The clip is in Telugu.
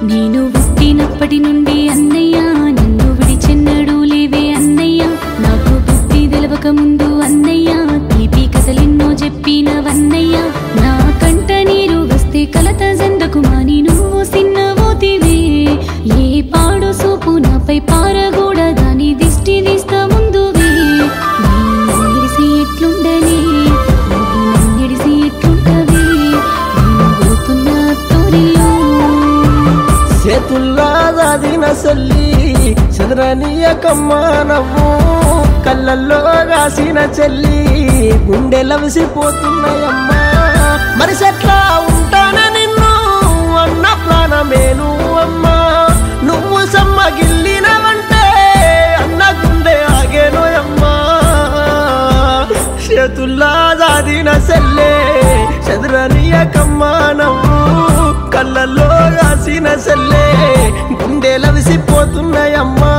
నేను పుట్టినప్పటి నుండి అన్నయ్య నిన్ను విడిచెన్నడు లేవే అన్నయ్య నాకు బుద్ధి తెలవక ముందు అన్నయ్య తీపి కథలెన్నో చెప్పినవన్నయ్య నా కంట నీరు వస్తే కలత జందకు మాని నువ్వు సిన్నవోతివే ఏ పాడు సూపు నాపై పారగూడదని దిష్టి తీస్తా ముందువే నీడిసి ఎట్లుండని నువ్వు నన్నిడిసి ఎట్లుంటవే నేను పోతున్న తోరిలో చేతుల్లా దాదిన సల్లి చంద్రనీయకమ్మ నవ్వు కళ్ళల్లో కాసిన చెల్లి గుండెల విసిపోతున్నాయమ్మా మనిషెట్లా ఉంటాన నిన్ను అన్న ప్రాణమేను అమ్మా నువ్వు సమ్మగిల్లినవంటే అన్న గుండె ఆగేను అమ్మా చేతుల్లా దాదిన సెల్లే చదురనీయకమ్మ నవ్వు కళ్ళల్లో కాసిన సెల్లే గుండెల విసిపోతున్నాయమ్మా